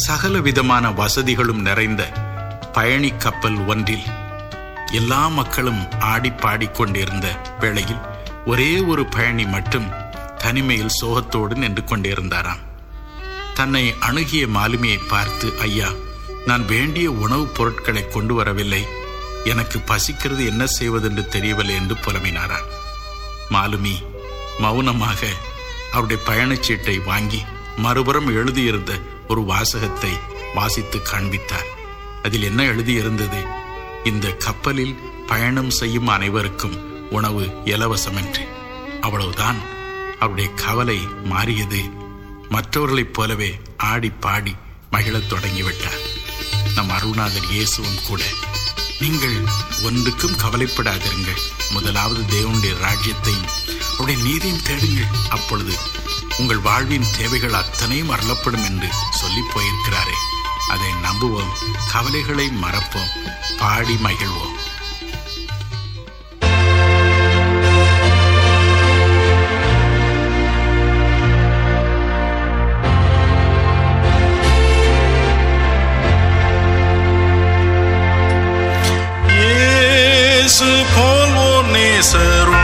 சகல விதமான வசதிகளும் நிறைந்த பயணி கப்பல் ஒன்றில் எல்லா மக்களும் ஆடி பாடிக்கொண்டிருந்த வேளையில் ஒரே ஒரு பயணி மட்டும் தனிமையில் சோகத்தோடு நின்று கொண்டிருந்தாராம் தன்னை அணுகிய மாலுமியை பார்த்து ஐயா நான் வேண்டிய உணவுப் பொருட்களை கொண்டு வரவில்லை எனக்கு பசிக்கிறது என்ன செய்வதென்று தெரியவில்லை என்று புலம்பினாராம் மாலுமி மௌனமாக அவருடைய பயணச்சீட்டை வாங்கி மறுபுறம் எழுதியிருந்த ஒரு வாசகத்தை வாசித்து காண்பித்தார் அதில் என்ன எழுதியிருந்தது இந்த கப்பலில் பயணம் செய்யும் அனைவருக்கும் உணவு இலவசம் என்று அவ்வளவுதான் அவருடைய கவலை மாறியது மற்றவர்களைப் போலவே ஆடி பாடி மகிழத் தொடங்கிவிட்டார் நம் அருணாதர் இயேசுவும் கூட நீங்கள் ஒன்றுக்கும் கவலைப்படாதிருங்கள் முதலாவது தேவனுடைய ராஜ்யத்தையும் அவருடைய நீதியும் தேடுங்கள் அப்பொழுது உங்கள் வாழ்வின் தேவைகள் அத்தனையும் அருளப்படும் என்று சொல்லி போயிருக்கிறாரே அதை நம்புவோம் கவலைகளை மறப்போம் பாடி மகிழ்வோம் இயேசு போல் ஓர் நேசரும்